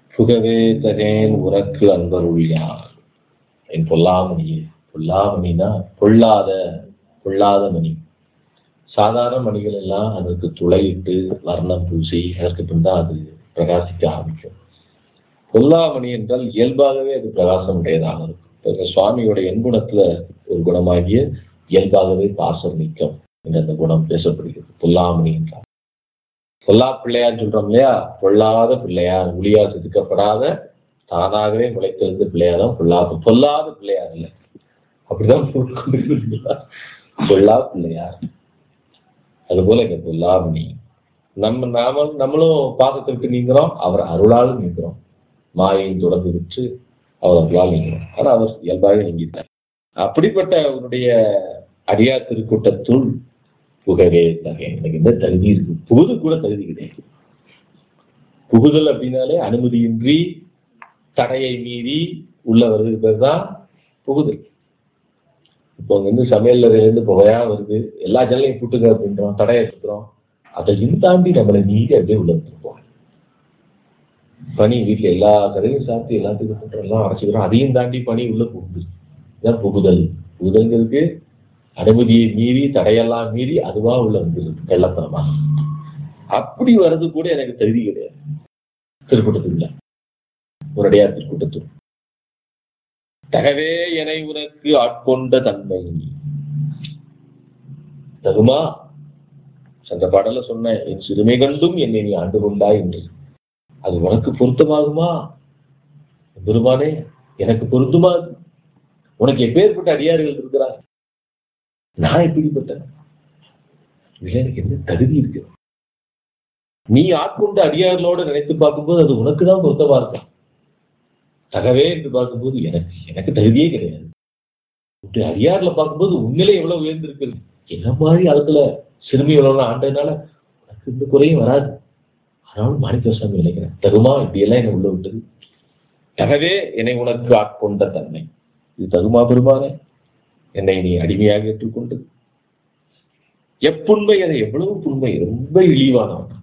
புகவே தகேன் உனக்கு அன்பருள் யார் என் பொல்லாமணியே பொல்லாமணினா பொல்லாத பொல்லாத மணி சாதாரண மணிகள் எல்லாம் அதற்கு துளையிட்டு வர்ணம் பூசி அதற்கு பின் தான் அது பிரகாசிக்க ஆரம்பிக்கும் பொல்லாமணி என்றால் இயல்பாகவே அது பிரகாசம் உடையதாக இருக்கும் இப்ப சுவாமியோட எண்குணத்துல ஒரு குணமாகிய இயல்பாகவே பாசம் நீக்கம் என்ற அந்த குணம் பேசப்படுகிறது பொல்லாமணி என்றால் பொல்லா பிள்ளையார் சொல்றோம் இல்லையா பொல்லாத பிள்ளையார் ஒளியா செதுக்கப்படாத தானாகவே முளைத்திருந்த பிள்ளையார் தான் பொல்லாத பொல்லாத பிள்ளையார் இல்லை அப்படிதான் கொண்டிருக்கிறார் பொல்லா பிள்ளையார் அதுபோல இங்க பொல்லாமணி நம்ம நாம நம்மளும் பாதத்திற்கு நீங்கிறோம் அவர் அருளால் நீங்கிறோம் மாயை தொடர்ந்து விற்று அவர் அருளால் நீங்கிறோம் ஆனா அவர் இயல்பாக நீங்கிட்டார் அப்படிப்பட்ட அவருடைய அடியார் திருக்கூட்டத்துள் புகவே தகை எனக்கு எந்த தகுதி இருக்கு புகுது கூட தகுதி கிடையாது புகுதல் அப்படின்னாலே அனுமதியின்றி தடையை மீறி உள்ள வருது பேர் தான் புகுதல் இப்போ அங்க இருந்து சமையல் இருந்து புகையா வருது எல்லா ஜன்னலையும் கூட்டுங்க அப்படின்றோம் தடையை சுத்துறோம் அதையும் தாண்டி நம்மளை மீறி அப்படியே உள்ள வந்துருப்போம் பனி வீட்டுல எல்லா கதையும் சாப்பிட்டு எல்லாத்துக்கும் போட்டு எல்லாம் அரைச்சிக்கிறோம் அதையும் தாண்டி பனி உள்ள புகுது இதான் புகுதல் புகுதல்ங்கிறதுக்கு அனுமதியை மீறி தடையெல்லாம் மீறி அதுவா உள்ள வந்துருது வெள்ளத்தனமா அப்படி வர்றது கூட எனக்கு தகுதி கிடையாது திருக்கூட்டத்துக்குள்ள ஒரு அடையார் திருக்கூட்டத்துக்கு தகவே என உனக்கு ஆட்கொண்ட தன்மை தகுமா சென்ற பாடல சொன்னேன் என் சிறுமை கண்டும் என்னை நீ ஆண்டு கொண்டாய் என்று அது உனக்கு பொருத்தமாகுமா பெருமானே எனக்கு பொருந்துமா அது? உனக்கு எப்பேற்பட்ட அடியார்கள் இருக்கிறார் நான் எப்படிப்பட்டேன் இதுல எனக்கு என்ன தகுதி இருக்கு நீ ஆட்கொண்ட அடியார்களோட நினைத்து பார்க்கும்போது அது உனக்கு தான் பொருத்தமா இருக்கும் தகவே என்று பார்க்கும்போது எனக்கு எனக்கு தகுதியே கிடையாது உன்னுடைய அடியார்ல பார்க்கும்போது உண்மையிலே எவ்வளவு உயர்ந்திருக்கிறது என்ன மாதிரி அதுல சிறுமி எவ்வளவு ஆண்டதுனால உனக்கு இந்த குறையும் வராது ஆனாலும் மாணிக்க சாமி நினைக்கிறேன் தகுமா இப்படியெல்லாம் என்னை உள்ள விட்டது தகவே என்னை உனக்கு ஆட்கொண்ட தன்மை இது தகுமா பெருமானே என்னை நீ அடிமையாக ஏற்றுக்கொண்டு எப்புண்மை அதை எவ்வளவு புண்மை ரொம்ப இழிவானவன்